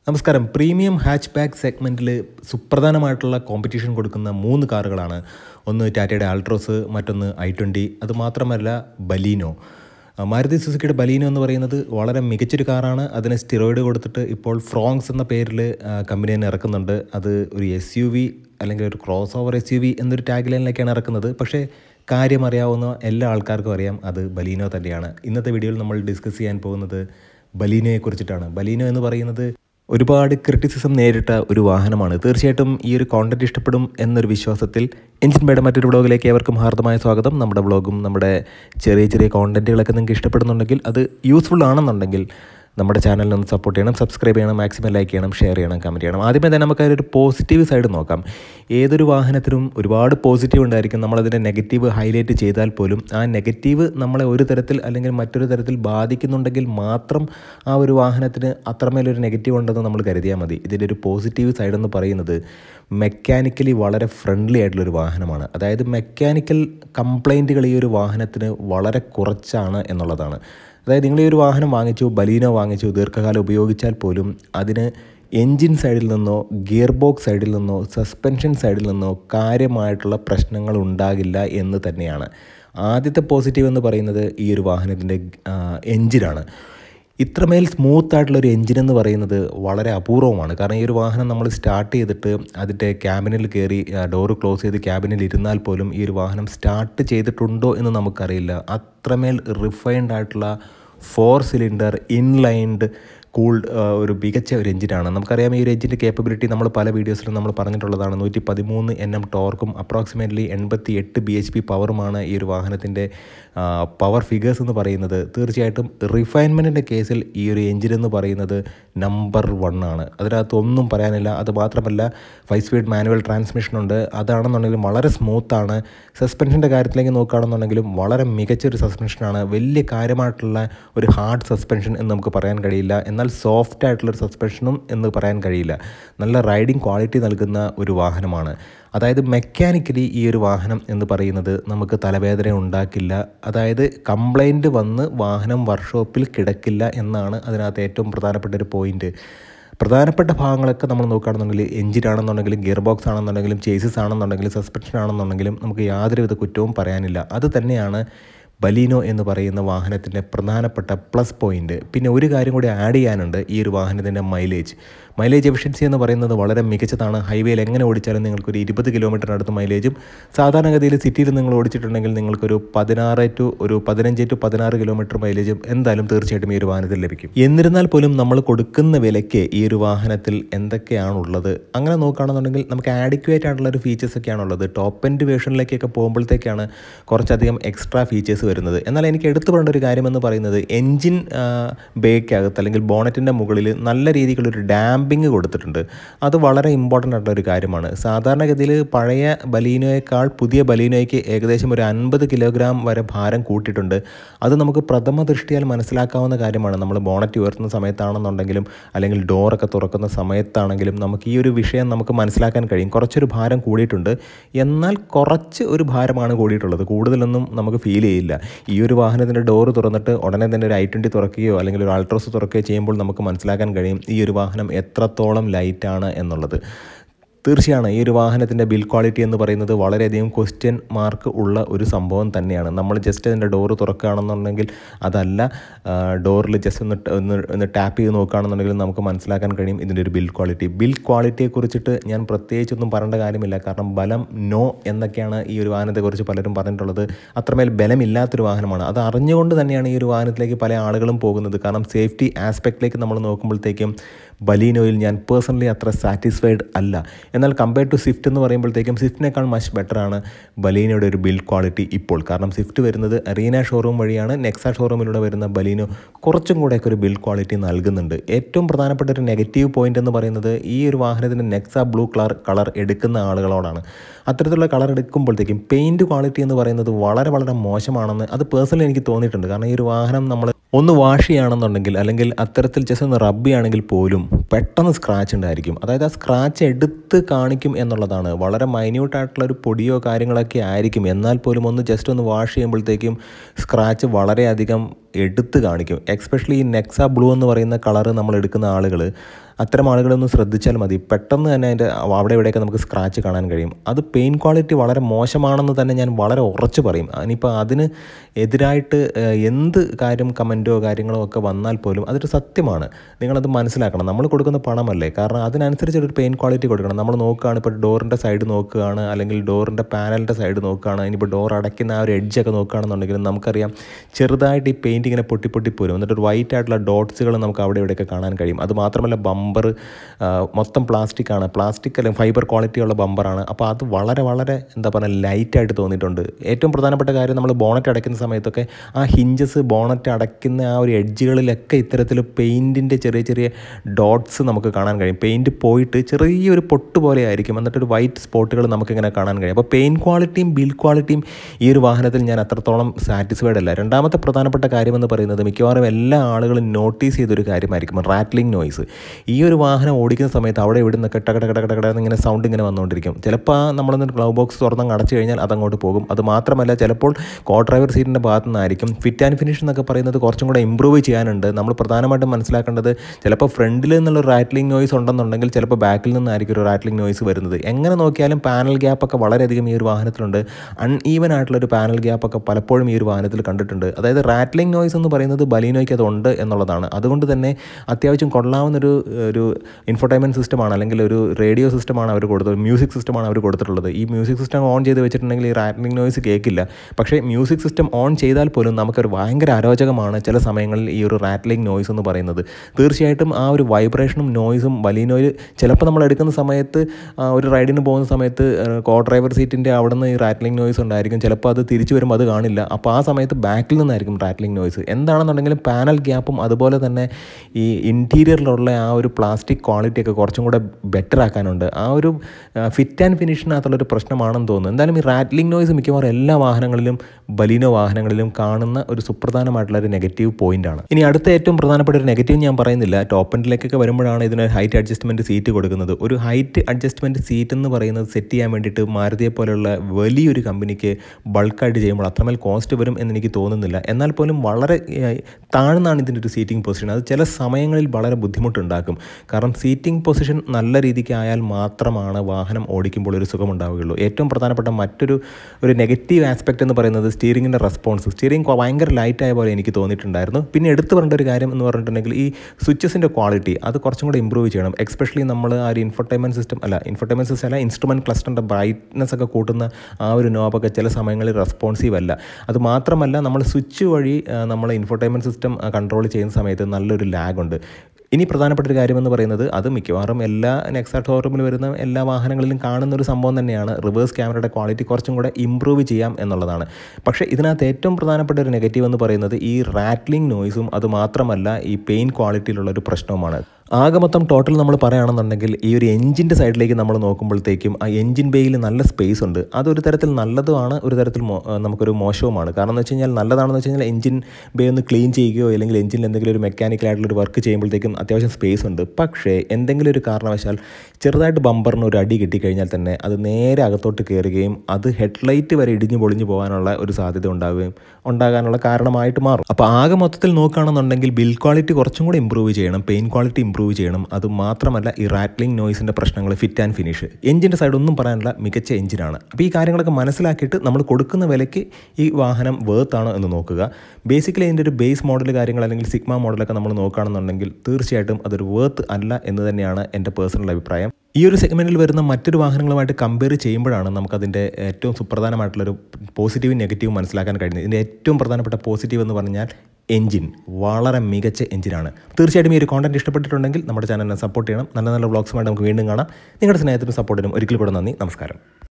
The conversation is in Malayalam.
നമസ്കാരം പ്രീമിയം ഹാച്ച് ബാക്ക് സെഗ്മെൻറ്റിൽ സുപ്രധാനമായിട്ടുള്ള കോമ്പറ്റീഷൻ കൊടുക്കുന്ന മൂന്ന് കാറുകളാണ് ഒന്ന് ടാറ്റയുടെ ആൾട്രോസ് മറ്റൊന്ന് ഐ ട്വൻറ്റി അതുമാത്രമല്ല ബലീനോ ആ, മാരുതി സുസുക്കിയുടെ ബലീനോ എന്ന് പറയുന്നത് വളരെ മികച്ചൊരു കാറാണ് അതിന് സ്റ്റിറോയിഡ് കൊടുത്തിട്ട് ഇപ്പോൾ ഫ്രോങ്സ് എന്ന പേരിൽ കമ്പനി തന്നെ ഇറക്കുന്നുണ്ട് അത് ഒരു എസ് യു വി അല്ലെങ്കിൽ ഒരു crossover S U V എന്നൊരു ടാഗ് ലൈനിലേക്കാണ് ഇറക്കുന്നത് പക്ഷേ കാര്യം അറിയാവുന്ന എല്ലാ ആൾക്കാർക്കും അറിയാം അത് ബലീനോ തന്നെയാണ് ഇന്നത്തെ വീഡിയോയിൽ നമ്മൾ ഡിസ്കസ് ചെയ്യാൻ പോകുന്നത് ബലീനോയെ കുറിച്ചിട്ടാണ് ബലീനോ എന്ന് പറയുന്നത് ഒരുപാട് ക്രിറ്റിസിസം നേരിട്ട ഒരു വാഹനമാണ് തീർച്ചയായിട്ടും ഈ ഒരു കോണ്ടന്റ് ഇഷ്ടപ്പെടും എന്നൊരു വിശ്വാസത്തിൽ എഞ്ചിൻ ബേയുടെ മറ്റൊരു വ്ളോഗിലേക്ക് ഏവർക്കും ഹാർദമായ സ്വാഗതം നമ്മുടെ വ്ളോഗും നമ്മുടെ ചെറിയ ചെറിയ കോണ്ടന്റുകളൊക്കെ നിങ്ങൾക്ക് ഇഷ്ടപ്പെടുന്നുണ്ടെങ്കിൽ അത് യൂസ്ഫുൾ ആണെന്നുണ്ടെങ്കിൽ നമ്മുടെ ചാനലിൽ ഒന്ന് സപ്പോർട്ട് ചെയ്യണം സബ്സ്ക്രൈബ് ചെയ്യണം മാക്സിമം ലൈക്ക് ചെയ്യണം ഷെയർ ചെയ്യണം കമൻറ്റ് ചെയ്യണം ആദ്യമേ തന്നെ നമുക്ക് അതിലൊരു പോസിറ്റീവ് സൈഡ് നോക്കാം ഏതൊരു വാഹനത്തിനും ഒരുപാട് പോസിറ്റീവ് ഉണ്ടായിരിക്കും നമ്മളതിൻ്റെ നെഗറ്റീവ് ഹൈലൈറ്റ് ചെയ്താൽ പോലും ആ നെഗറ്റീവ് നമ്മളെ ഒരു തരത്തിൽ അല്ലെങ്കിൽ മറ്റൊരു തരത്തിൽ ബാധിക്കുന്നുണ്ടെങ്കിൽ മാത്രം ആ ഒരു വാഹനത്തിന് അത്രമേലൊരു നെഗറ്റീവ് ഉണ്ടെന്ന് നമ്മൾ കരുതിയാൽ മതി ഇതിൻ്റെ ഒരു പോസിറ്റീവ് സൈഡ് എന്ന് പറയുന്നത് മെക്കാനിക്കലി വളരെ ഫ്രണ്ട്ലി ആയിട്ടുള്ളൊരു വാഹനമാണ് അതായത് മെക്കാനിക്കൽ കംപ്ലൈൻറ്റുകൾ ഈ ഒരു വാഹനത്തിന് വളരെ കുറച്ചാണ് എന്നുള്ളതാണ് അതായത് നിങ്ങൾ ഈ ഒരു വാഹനം വാങ്ങിച്ചു ബലീനോ വാങ്ങിച്ചു ദീർഘകാലം ഉപയോഗിച്ചാൽ പോലും അതിന് എൻജിൻ സൈഡിൽ നിന്നോ ഗിയർ ബോക്സ് സൈഡിൽ നിന്നോ സസ്പെൻഷൻ സൈഡിൽ നിന്നോ കാര്യമായിട്ടുള്ള പ്രശ്നങ്ങൾ ഉണ്ടാകില്ല എന്ന് തന്നെയാണ് ആദ്യത്തെ പോസിറ്റീവ് എന്ന് പറയുന്നത് ഈ ഒരു വാഹനത്തിൻ്റെ എൻജിനാണ് ഇത്രമേൽ സ്മൂത്ത് ആയിട്ടുള്ള ഒരു എഞ്ചിൻ എന്ന് പറയുന്നത് വളരെ അപൂർവമാണ് കാരണം ഈ ഒരു വാഹനം നമ്മൾ സ്റ്റാർട്ട് ചെയ്തിട്ട് അതിൻ്റെ ക്യാബിനിൽ കയറി ഡോറ് ക്ലോസ് ചെയ്ത് ക്യാബിനിൽ ഇരുന്നാൽ പോലും ഈ ഒരു വാഹനം സ്റ്റാർട്ട് ചെയ്തിട്ടുണ്ടോ എന്ന് നമുക്കറിയില്ല അത്രമേൽ റിഫൈൻഡ് ആയിട്ടുള്ള ഫോർ സിലിണ്ടർ ഇൻലൈൻഡ് കൂൾഡ് ഒരു മികച്ച ഒരു എഞ്ചിനാണ് നമുക്കറിയാം ഈ ഒരു എഞ്ചിൻ്റെ കേപ്പബിലിറ്റി നമ്മൾ പല വീഡിയോസിലും നമ്മൾ പറഞ്ഞിട്ടുള്ളതാണ് നൂറ്റി പതിമൂന്ന് എൻ എം ടോർക്കും അപ്രോക്സിമേറ്റ്ലി എൺപത്തി എട്ട് ബി എച്ച് പി പവറുമാണ് ഈ ഒരു വാഹനത്തിൻ്റെ പവർ ഫിഗേഴ്സ് എന്ന് പറയുന്നത് തീർച്ചയായിട്ടും റിഫൈൻമെൻറ്റിൻ്റെ കേസിൽ ഈ ഒരു എഞ്ചിൻ എന്ന് പറയുന്നത് നമ്പർ വൺ ആണ് അതിനകത്ത് ഒന്നും പറയാനില്ല അത് മാത്രമല്ല ഫൈവ് സ്പീഡ് മാനുവൽ ട്രാൻസ്മിഷൻ ഉണ്ട് അതാണെന്നുണ്ടെങ്കിലും വളരെ സ്മൂത്താണ് സസ്പെൻഷൻ്റെ കാര്യത്തിലേക്ക് നോക്കുകയാണെന്നുണ്ടെങ്കിലും വളരെ മികച്ചൊരു സസ്പെൻഷനാണ് വലിയ കാര്യമായിട്ടുള്ള ഒരു ഹാർഡ് സസ്പെൻഷൻ എന്ന് നമുക്ക് പറയാൻ കഴിയില്ല എന്നാൽ സോഫ്റ്റ് ആയിട്ടുള്ളൊരു സസ്പെൻഷനും എന്ന് പറയാൻ കഴിയില്ല നല്ല റൈഡിങ് ക്വാളിറ്റി നൽകുന്ന ഒരു വാഹനമാണ് അതായത് മെക്കാനിക്കലി ഈ ഒരു വാഹനം എന്ന് പറയുന്നത് നമുക്ക് തലവേദന ഉണ്ടാക്കില്ല അതായത് കംപ്ലൈൻറ്റ് വന്ന് വാഹനം വർക്ക്ഷോപ്പിൽ കിടക്കില്ല എന്നാണ് അതിനകത്ത് ഏറ്റവും പ്രധാനപ്പെട്ട ഒരു പോയിൻറ്റ് പ്രധാനപ്പെട്ട ഭാഗങ്ങളൊക്കെ നമ്മൾ നോക്കുകയാണെന്നുണ്ടെങ്കിൽ എഞ്ചിൻ ആണെന്നുണ്ടെങ്കിലും ഗിയർ ബോക്സ് ആണെന്നുണ്ടെങ്കിലും ചേസസ് ആണെന്നുണ്ടെങ്കിലും സസ്പെൻഷൻ ആണെന്നുണ്ടെങ്കിലും നമുക്ക് യാതൊരുവിധ കുറ്റവും പറയാനില്ല അത് തന്നെയാണ് ബലീനോ എന്ന് പറയുന്ന വാഹനത്തിൻ്റെ പ്രധാനപ്പെട്ട പ്ലസ് പോയിൻറ്റ് പിന്നെ ഒരു കാര്യം കൂടി ആഡ് ചെയ്യാനുണ്ട് ഈ ഒരു വാഹനത്തിൻ്റെ മൈലേജ് മൈലേജ് എഫിഷ്യൻസി എന്ന് പറയുന്നത് വളരെ മികച്ചതാണ് ഹൈവേയിൽ എങ്ങനെ ഓടിച്ചാലും നിങ്ങൾക്കൊരു ഇരുപത് കിലോമീറ്ററിനടുത്ത് മൈലേജും സാധാരണഗതിയിൽ സിറ്റിയിൽ നിങ്ങൾ ഓടിച്ചിട്ടുണ്ടെങ്കിൽ നിങ്ങൾക്കൊരു പതിനാറ് ടു ഒരു പതിനഞ്ച് ടു പതിനാറ് കിലോമീറ്റർ മൈലേജും എന്തായാലും തീർച്ചയായിട്ടും ഈ ഒരു വാഹനത്തിൽ ലഭിക്കും എന്നിരുന്നാൽ പോലും നമ്മൾ കൊടുക്കുന്ന വിലയ്ക്ക് ഈ ഒരു വാഹനത്തിൽ എന്തൊക്കെയാണുള്ളത് അങ്ങനെ നോക്കുകയാണെന്നുണ്ടെങ്കിൽ നമുക്ക് ആഡിക്വേറ്റ് ആയിട്ടുള്ള ഒരു ഫീച്ചേഴ്സ് ഒക്കെയാണുള്ളത് ടോപ്പ് എൻഡ് വേർഷനിലേക്കൊക്കെ പോകുമ്പോഴത്തേക്കാണ് കുറച്ചധികം എക്സ്ട്രാ ഫീച്ചേഴ്സ് വരുന്നത് എന്നാൽ എനിക്ക് എടുത്തു പറയേണ്ട ഒരു കാര്യമെന്ന് പറയുന്നത് എൻജിൻ ബേക്കകത്ത് അല്ലെങ്കിൽ ബോണറ്റിൻ്റെ മുകളിൽ നല്ല രീതിയിലുള്ളൊരു ഡാമ്പിങ് കൊടുത്തിട്ടുണ്ട് അത് വളരെ ഇമ്പോർട്ടൻ്റ് ആയിട്ടുള്ള ഒരു കാര്യമാണ് സാധാരണഗതിയിൽ പഴയ ബലീനോയേക്കാൾ പുതിയ ബലീനോയ്ക്ക് ഏകദേശം ഒരു അൻപത് കിലോഗ്രാം വരെ ഭാരം കൂട്ടിയിട്ടുണ്ട് അത് നമുക്ക് പ്രഥമ ദൃഷ്ടിയാൽ മനസ്സിലാക്കാവുന്ന കാര്യമാണ് നമ്മൾ ബോണറ്റ് ഉയർത്തുന്ന സമയത്താണെന്നുണ്ടെങ്കിലും അല്ലെങ്കിൽ ഡോറൊക്കെ തുറക്കുന്ന സമയത്താണെങ്കിലും നമുക്ക് ഈ ഒരു വിഷയം നമുക്ക് മനസ്സിലാക്കാൻ കഴിയും കുറച്ചൊരു ഭാരം കൂടിയിട്ടുണ്ട് എന്നാൽ കുറച്ച് ഒരു ഭാരമാണ് കൂടിയിട്ടുള്ളത് കൂടുതലൊന്നും നമുക്ക് ഫീൽ ചെയ്യില്ല ഈ ഒരു വാഹനത്തിൻ്റെ ഡോറ് തുറന്നിട്ട് ഉടനെ തന്നെ ഒരു ഐ ട്വൻറ്റി തുറക്കുകയോ അല്ലെങ്കിൽ ഒരു ആൾട്രോസ് തുറക്കുകയോ ചെയ്യുമ്പോൾ നമുക്ക് മനസ്സിലാക്കാൻ കഴിയും ഈ ഒരു വാഹനം എത്രത്തോളം ലൈറ്റാണ് എന്നുള്ളത് തീർച്ചയാണ് ഈ ഒരു വാഹനത്തിൻ്റെ ബിൽ ക്വാളിറ്റി എന്ന് പറയുന്നത് വളരെയധികം ക്വസ്റ്റ്യൻ മാർക്ക് ഉള്ള ഒരു സംഭവം തന്നെയാണ് നമ്മൾ ജസ്റ്റ് അതിൻ്റെ ഡോറ് തുറക്കുകയാണെന്നുണ്ടെങ്കിൽ അതല്ല ഡോറിൽ ജസ്റ്റ് ഒന്ന് ട- ഒന്ന് ഒന്ന് ടാപ്പ് ചെയ്ത് നോക്കുകയാണെന്നുണ്ടെങ്കിൽ നമുക്ക് മനസ്സിലാക്കാൻ കഴിയും ഇതിൻ്റെ ഒരു ബിൽ ക്വാളിറ്റി ബിൽ ക്വാളിറ്റിയെക്കുറിച്ചിട്ട് ഞാൻ പ്രത്യേകിച്ചൊന്നും പറയേണ്ട കാര്യമില്ല കാരണം ബലം നോ എന്നൊക്കെയാണ് ഈ ഒരു വാഹനത്തെക്കുറിച്ച് പലരും പറഞ്ഞിട്ടുള്ളത് അത്രമേൽ ബലമില്ലാത്തൊരു വാഹനമാണ് അത് അറിഞ്ഞുകൊണ്ട് തന്നെയാണ് ഈ ഒരു വാഹനത്തിലേക്ക് പല ആളുകളും പോകുന്നത് കാരണം സേഫ്റ്റി ആസ്പെക്റ്റിലേക്ക് നമ്മൾ നോക്കുമ്പോഴത്തേക്കും ബലീനോയിൽ ഞാൻ പേഴ്സണലി അത്ര സാറ്റിസ്ഫൈഡ് അല്ല എന്നാൽ കമ്പയർഡ് ടു സ്വിഫ്റ്റ് എന്ന് പറയുമ്പോഴത്തേക്കും സ്വിഫ്റ്റിനേക്കാൾ മച്ച് ബെറ്ററാണ് ബലീനോയുടെ ഒരു ബിൽഡ് ക്വാളിറ്റി ഇപ്പോൾ കാരണം സ്വിഫ്റ്റ് വരുന്നത് അറീന ഷോറൂം വഴിയാണ് നെക്സ ഷോറൂമിലൂടെ വരുന്ന ബലീനോ കുറച്ചും കൂടെയൊക്കെ ഒരു ബിൽഡ് ക്വാളിറ്റി നൽകുന്നുണ്ട് ഏറ്റവും പ്രധാനപ്പെട്ട ഒരു നെഗറ്റീവ് പോയിന്റ് എന്ന് പറയുന്നത് ഈ ഒരു വാഹനത്തിൻ്റെ നെക്സ ബ്ലൂ കളർ കളർ എടുക്കുന്ന ആളുകളോടാണ് അത്തരത്തിലുള്ള കളർ എടുക്കുമ്പോഴത്തേക്കും പെയിൻറ്റ് ക്വാളിറ്റി എന്ന് പറയുന്നത് വളരെ വളരെ മോശമാണെന്ന് അത് പേഴ്സണലി എനിക്ക് തോന്നിയിട്ടുണ്ട് കാരണം ഈ ഒരു വാഹനം നമ്മൾ ഒന്ന് വാഷ് ചെയ്യുകയാണെന്നുണ്ടെങ്കിൽ അല്ലെങ്കിൽ അത്തരത്തിൽ ജസ്റ്റ് ഒന്ന് റബ്ബ് ചെയ്യുകയാണെങ്കിൽ പോലും പെട്ടെന്ന് സ്ക്രാച്ച് ഉണ്ടായിരിക്കും അതായത് ആ സ്ക്രാച്ച് എടുത്ത് കാണിക്കും എന്നുള്ളതാണ് വളരെ മൈന്യൂട്ട് ആയിട്ടുള്ള ഒരു പൊടിയോ കാര്യങ്ങളൊക്കെ ആയിരിക്കും എന്നാൽ പോലും ഒന്ന് ജസ്റ്റ് ഒന്ന് വാഷ് ചെയ്യുമ്പോഴത്തേക്കും സ്ക്രാച്ച് വളരെയധികം എടുത്ത് കാണിക്കും എക്സ്പെഷ്യലി ഈ നെക്സ ബ്ലൂ എന്ന് പറയുന്ന കളറ് നമ്മൾ എടുക്കുന്ന ആളുകൾ അത്തരം ആളുകളൊന്ന് ശ്രദ്ധിച്ചാൽ മതി പെട്ടെന്ന് തന്നെ അതിൻ്റെ അവിടെ ഇവിടെയൊക്കെ നമുക്ക് സ്ക്രാച്ച് കാണാൻ കഴിയും അത് പെയിൻ ക്വാളിറ്റി വളരെ മോശമാണെന്ന് തന്നെ ഞാൻ വളരെ ഉറച്ചു പറയും ഇനിയിപ്പോൾ അതിന് എതിരായിട്ട് ഏഹ്, എന്ത് കാര്യം കമൻറ്റോ കാര്യങ്ങളോ ഒക്കെ വന്നാൽ പോലും അതൊരു സത്യമാണ് നിങ്ങളത് മനസ്സിലാക്കണം നമ്മൾ കൊടുക്കുന്ന പണമല്ലേ കാരണം അതിനനുസരിച്ച് ഒരു പെയിൻ ക്വാളിറ്റി കൊടുക്കണം നമ്മൾ നോക്കുകയാണ് ഇപ്പോൾ ഡോറിൻ്റെ സൈഡ് നോക്കുകയാണ് അല്ലെങ്കിൽ ഡോറിൻ്റെ പാനലിൻ്റെ സൈഡ് നോക്കുകയാണ് ഇനിയിപ്പോൾ ഡോർ അടയ്ക്കുന്ന ആ ഒരു എഡ്ജൊക്കെ നോക്കുകയാണെന്നുണ്ടെങ്കിൽ നമുക്കറിയാം ചെറുതായിട്ട് ഈ പെയിൻറ്റ് ഇങ്ങനെ പൊട്ടി പൊട്ടി പോരും എന്നിട്ട് ഒരു വൈറ്റ് ആയിട്ടുള്ള ഡോട്ട്സുകൾ നമുക്ക് അവിടെ ഇവിടെയൊക്കെ കാണാൻ കഴിയും അത് മാത്രമല്ല ബമ്പർ മൊത്തം പ്ലാസ്റ്റിക് ആണ് പ്ലാസ്റ്റിക് അല്ലെങ്കിൽ ഫൈബർ ക്വാളിറ്റിയുള്ള ബമ്പറാണ് അപ്പോൾ അത് വളരെ വളരെ എന്താ പറയുക ലൈറ്റായിട്ട് തോന്നിയിട്ടുണ്ട് ഏറ്റവും പ്രധാനപ്പെട്ട കാര്യം നമ്മൾ ബോണറ്റ് അടയ്ക്കുന്ന സമയത്തൊക്കെ ആ ഹിഞ്ചസ് ബോണറ്റ് അടയ്ക്കുന്ന ആ ഒരു എഡ്ജുകളിലൊക്കെ ഇത്തരത്തിൽ പെയിൻറ്റിൻ്റെ ചെറിയ ചെറിയ ഡോട്ട്സ് നമുക്ക് കാണാൻ കഴിയും പെയിൻറ്റ് പോയിട്ട് ചെറിയൊരു പൊട്ട് പോലെ ആയിരിക്കും എന്നിട്ടൊരു വൈറ്റ് സ്പോട്ടുകൾ നമുക്കിങ്ങനെ കാണാൻ കഴിയും അപ്പോൾ പെയിൻ ക്വാളിറ്റിയും ബിൽ ക്വാളിറ്റിയും ഈ ഒരു വാഹനത്തിൽ ഞാൻ അത്രത്തോളം സാറ്റിസ്ഫൈഡ് അല്ല രണ്ടാമത്തെ പ്രധാനപ്പെട്ട കാര്യമെന്ന് പറയുന്നത് മിക്കവാറും എല്ലാ ആളുകളും നോട്ടീസ് ചെയ്തൊരു കാര്യമായിരിക്കും റാറ്റ്ലിംഗ് നോയ്സ് ഈ ഒരു വാഹനം ഓടിക്കുന്ന സമയത്ത് അവിടെ ഇവിടെ നിന്നൊക്കെ ടക ടക ടക ടക ഇങ്ങനെ സൗണ്ട് ഇങ്ങനെ വന്നുകൊണ്ടിരിക്കും ചിലപ്പോൾ നമ്മളൊന്ന് ഗ്ലൗ ബോക്സ് തുറന്ന് അടച്ചു കഴിഞ്ഞാൽ അതങ്ങോട്ട് പോകും അത് മാത്രമല്ല ചിലപ്പോൾ കോ ഡ്രൈവർ സീറ്റിൻ്റെ ഭാഗത്തു നിന്നായിരിക്കും ഫിറ്റ് ആൻഡ് ഫിനിഷ് എന്നൊക്കെ പറയുന്നത് കുറച്ചും കൂടെ ഇമ്പ്രൂവ് ചെയ്യാനുണ്ട് നമ്മൾ പ്രധാനമായിട്ടും മനസ്സിലാക്കേണ്ടത് ചിലപ്പോൾ ഫ്രണ്ടിൽ നിന്നുള്ള റാറ്റ്ലിംഗ് നോയ്സ് ഉണ്ടെന്നുണ്ടെങ്കിൽ ചിലപ്പോൾ ബാക്കിൽ നിന്നായിരിക്കും ഒരു റാറ്റ്ലിംഗ് നോയ്സ് വരുന്നത് എങ്ങനെ നോക്കിയാലും പാനൽ ഗ്യാപ്പൊക്കെ വളരെയധികം ഈ ഒരു വാഹനത്തിലുണ്ട് അൺഈവൻ ആയിട്ടുള്ള ഒരു പാനൽ ഗ്യാപ്പൊക്കെ പലപ്പോഴും ഈ ഒരു വാഹനത്തിൽ കണ്ടിട്ടുണ്ട് അതായത് റാറ്റ്ലിംഗ് നോയ്സ് എന്ന് പറയുന്നത് ബലീനോയ്ക്ക് അതുണ്ട് എന്നുള്ളതാണ് അതുകൊണ്ട് തന്നെ അത്യാവശ്യം കൊള്ളാവുന്നൊരു ഒരു ഇൻഫോർടൈൻമെൻറ്റ് സിസ്റ്റമാണ് അല്ലെങ്കിൽ ഒരു റേഡിയോ സിസ്റ്റമാണ് അവർ കൊടുത്തത് മ്യൂസിക് സിസ്റ്റമാണ് അവർ കൊടുത്തിട്ടുള്ളത് ഈ മ്യൂസിക് സിസ്റ്റം ഓൺ ചെയ്ത് വെച്ചിട്ടുണ്ടെങ്കിൽ ഈ റാറ്റ്ലിംഗ് നോയ്സ് കേൾക്കില്ല പക്ഷേ മ്യൂസിക് സിസ്റ്റം ഓൺ ചെയ്താൽ പോലും നമുക്കൊരു ഭയങ്കര അരോചകമാണ് ചില സമയങ്ങളിൽ ഈ ഒരു റാറ്റ്ലിംഗ് നോയ്സ് എന്ന് പറയുന്നത് തീർച്ചയായിട്ടും ആ ഒരു വൈബ്രേഷനും നോയ്സും ബലീനോയിൽ ചിലപ്പോൾ നമ്മൾ എടുക്കുന്ന സമയത്ത് ആ, ഒരു റൈഡിന് പോകുന്ന സമയത്ത് കോ ഡ്രൈവർ സീറ്റിൻ്റെ അവിടെ നിന്ന് ഈ റാറ്റ്ലിംഗ് നോയ്സ് ഉണ്ടായിരിക്കും ചിലപ്പോൾ അത് തിരിച്ചു വരുമ്പോൾ അത് കാണില്ല അപ്പോൾ ആ സമയത്ത് ബാക്കിൽ നിന്നായിരിക്കും റാറ്റ്ലിംഗ് നോയ്സ് എന്താണെന്നുണ്ടെങ്കിലും പാനൽ ഗ്യാപ്പും അതുപോലെ തന്നെ ഈ ഇൻറ്റീരിയറിലുള്ള ആ ഒരു പ്ലാസ്റ്റിക് ക്വാളിറ്റി ഒക്കെ കുറച്ചും കൂടെ ബെറ്റർ ആക്കാനുണ്ട് ആ ഒരു ഫിറ്റ് ആൻഡ് ഫിനിഷിനകത്തുള്ളൊരു പ്രശ്നമാണെന്ന് തോന്നുന്നു എന്തായാലും ഈ റാറ്റ്ലിംഗ് നോയ്സ് മിക്കവാറും എല്ലാ വാഹനങ്ങളിലും ബലീനോ വാഹനങ്ങളിലും കാണുന്ന ഒരു സുപ്രധാനമായിട്ടുള്ള ഒരു നെഗറ്റീവ് പോയിന്റാണ് ഇനി അടുത്ത ഏറ്റവും പ്രധാനപ്പെട്ട ഒരു നെഗറ്റീവ് ഞാൻ പറയുന്നില്ല ടോപ്പ് എൻഡിലേക്കൊക്കെ വരുമ്പോഴാണ് ഇതിന് ഹൈറ്റ് അഡ്ജസ്റ്റ്മെൻറ്റ് സീറ്റ് കൊടുക്കുന്നത് ഒരു ഹൈറ്റ് അഡ്ജസ്റ്റ്മെൻറ്റ് സീറ്റ് എന്ന് പറയുന്നത് സെറ്റ് ചെയ്യാൻ വേണ്ടിയിട്ട് മാരുതിയെ പോലെയുള്ള വലിയൊരു കമ്പനിക്ക് ബൾക്കായിട്ട് ചെയ്യുമ്പോൾ അത്രമേൽ കോസ്റ്റ് വരും എന്ന് എനിക്ക് തോന്നുന്നില്ല എന്നാൽ പോലും വളരെ ഏഹ്, താഴ്ന്നാണ് ഇതിൻ്റെ ഒരു സീറ്റിംഗ് പൊസിഷൻ അത് ചില സമയങ്ങളിൽ വളരെ ബുദ്ധിമുട്ടുണ്ടാക്കും കാരണം സീറ്റിംഗ് പൊസിഷൻ നല്ല രീതിക്ക് ആയാൽ മാത്രമാണ് വാഹനം ഓടിക്കുമ്പോൾ ഒരു സുഖം ഉണ്ടാവുകയുള്ളൂ ഏറ്റവും പ്രധാനപ്പെട്ട മറ്റൊരു ഒരു നെഗറ്റീവ് ആസ്പെക്റ്റ് എന്ന് പറയുന്നത് സ്റ്റിയറിങ്ങിൻ്റെ റെസ്പോൺസ് സ്റ്റിയറിംഗ് ഭയങ്കര ലൈറ്റായ പോലെ എനിക്ക് തോന്നിയിട്ടുണ്ടായിരുന്നു പിന്നെ എടുത്തു പറയേണ്ട ഒരു കാര്യം എന്ന് പറഞ്ഞിട്ടുണ്ടെങ്കിൽ ഈ സ്വിച്ചസിൻ്റെ ക്വാളിറ്റി അത് കുറച്ചും കൂടെ ഇമ്പ്രൂവ് ചെയ്യണം എക്സ്പെഷ്യലി നമ്മൾ ആ ഒരു ഇൻഫർടൈൻമെൻറ്റ് സിസ്റ്റം അല്ല ഇൻഫർടൈൻമെൻറ്റ് സിസ്റ്റം അല്ല ഇൻസ്ട്രുമെൻറ്റ് ക്ലസ്റ്ററിൻ്റെ ബ്രൈറ്റ്നസ് ഒക്കെ കൂട്ടുന്ന ആ ഒരു നോബൊക്കെ ചില സമയങ്ങളിൽ റെസ്പോൺസീവ് അല്ല അത് മാത്രമല്ല നമ്മൾ സ്വിച്ച് വഴി നമ്മൾ ഇൻഫർടൈൻമെൻറ്റ് സിസ്റ്റം കൺട്രോൾ ചെയ്യുന്ന സമയത്ത് നല്ലൊരു ലാഗ് ഉണ്ട് ഇനി പ്രധാനപ്പെട്ട ഒരു കാര്യമെന്ന് പറയുന്നത് അത് മിക്കവാറും എല്ലാ നെക്സ ഷോറൂമിൽ വരുന്ന എല്ലാ വാഹനങ്ങളിലും കാണുന്ന ഒരു സംഭവം തന്നെയാണ് റിവേഴ്സ് ക്യാമറയുടെ ക്വാളിറ്റി കുറച്ചും കൂടെ ഇമ്പ്രൂവ് ചെയ്യാം എന്നുള്ളതാണ് പക്ഷേ ഇതിനകത്ത് ഏറ്റവും പ്രധാനപ്പെട്ട ഒരു നെഗറ്റീവ് എന്ന് പറയുന്നത് ഈ റാറ്റ്ലിംഗ് നോയ്സും അത് മാത്രമല്ല ഈ പെയിൻ ക്വാളിറ്റിയിലുള്ള ഒരു പ്രശ്നവുമാണ് ആകെ മൊത്തം ടോട്ടൽ നമ്മൾ പറയുകയാണെന്നുണ്ടെങ്കിൽ ഈ ഒരു എഞ്ചിൻ്റെ സൈഡിലേക്ക് നമ്മൾ നോക്കുമ്പോഴത്തേക്കും ആ എഞ്ചിൻ ബേയിൽ നല്ല സ്പേസ് ഉണ്ട് അതൊരു തരത്തിൽ നല്ലതുമാണ് ഒരു തരത്തിൽ മോ- ആ, നമുക്കൊരു മോശവുമാണ് കാരണം എന്ന് വെച്ച് കഴിഞ്ഞാൽ നല്ലതാണെന്ന് വെച്ച് കഴിഞ്ഞാൽ എഞ്ചിൻ ബേ ഒന്ന് ക്ലീൻ ചെയ്യുകയോ അല്ലെങ്കിൽ എഞ്ചിനിൽ എന്തെങ്കിലും ഒരു മെക്കാനിക്കൽ ആയിട്ടുള്ള ഒരു വർക്ക് ചെയ്യുമ്പോഴത്തേക്കും അത്യാവശ്യം സ്പേസ് ഉണ്ട് പക്ഷേ എന്തെങ്കിലും ഒരു കാരണവശാൽ ചെറുതായിട്ട് ബമ്പറിന് ഒരു അടി കിട്ടിക്കഴിഞ്ഞാൽ തന്നെ അത് നേരെ അകത്തോട്ട് കയറുകയും അത് ഹെഡ്ലൈറ്റ് വരെ ഇടിഞ്ഞു പൊളിഞ്ഞു പോകാനുള്ള ഒരു സാധ്യത ഉണ്ടാവുകയും ഉണ്ടാകാനുള്ള കാരണമായിട്ട് മാറും അപ്പോൾ ആകെ മൊത്തത്തിൽ നോക്കുകയാണെന്നുണ്ടെങ്കിൽ ബിൽ ക്വാളിറ്റി കുറച്ചും കൂടി ഇമ്പ്രൂവ് ചെയ്യണം പെയിൻ ക്വാളിറ്റി ഇമ്പ്രൂവ് ചെയ്യണം അത് മാത്രമല്ല ഈ റാറ്റ്ലിംഗ് നോയ്സിൻ്റെ പ്രശ്നങ്ങൾ ഫിറ്റ് ആൻഡ് ഫിനിഷ് എഞ്ചിൻ്റെ സൈഡ് ഒന്നും പറയാനുള്ള മികച്ച എഞ്ചിനാണ് അപ്പോൾ ഈ കാര്യങ്ങളൊക്കെ മനസ്സിലാക്കിയിട്ട് നമ്മൾ കൊടുക്കുന്ന വിലയ്ക്ക് ഈ വാഹനം വേർത്ത് ആണോ എന്ന് നോക്കുക ബേസിക്കലി ഇതിൻ്റെ ഒരു ബേസ് മോഡൽ കാര്യങ്ങൾ അല്ലെങ്കിൽ സിഗ്മ മോഡലൊക്കെ നമ്മൾ നോക്കുകയാണെന്നുണ്ടെങ്കിൽ തീർച്ചയായിട്ടും അതൊരു വേർത്ത് അല്ല എന്ന് തന്നെയാണ് എൻ്റെ പേഴ്സണൽ അഭിപ്രായം ഈ ഒരു സെഗ്മെൻറ്റിൽ വരുന്ന മറ്റൊരു വാഹനങ്ങളുമായിട്ട് കമ്പയർ ചെയ്യുമ്പോഴാണ് നമുക്കതിൻ്റെ ഏറ്റവും സുപ്രധാനമായിട്ടുള്ളൊരു പോസിറ്റീവും നെഗറ്റീവും മനസ്സിലാക്കാൻ കഴിയുന്നത് ഇതിൻ്റെ ഏറ്റവും പ്രധാനപ്പെട്ട പോസിറ്റീവ് എന്ന് പറഞ്ഞാൽ എഞ്ചിൻ വളരെ മികച്ച എഞ്ചിനാണ് തീർച്ചയായിട്ടും ഈ ഒരു കോണ്ടന്റ് ഇഷ്ടപ്പെട്ടിട്ടുണ്ടെങ്കിൽ നമ്മുടെ ചാനലിനെ സപ്പോർട്ട് ചെയ്യണം നല്ല നല്ല വ്ളോഗ്സുമായിട്ട് നമുക്ക് വീണ്ടും കാണാം നിങ്ങളുടെ സ്നേഹത്തിനും സപ്പോർട്ടിനും ഒരിക്കൽ കൂടെ നന്ദി നമസ്കാരം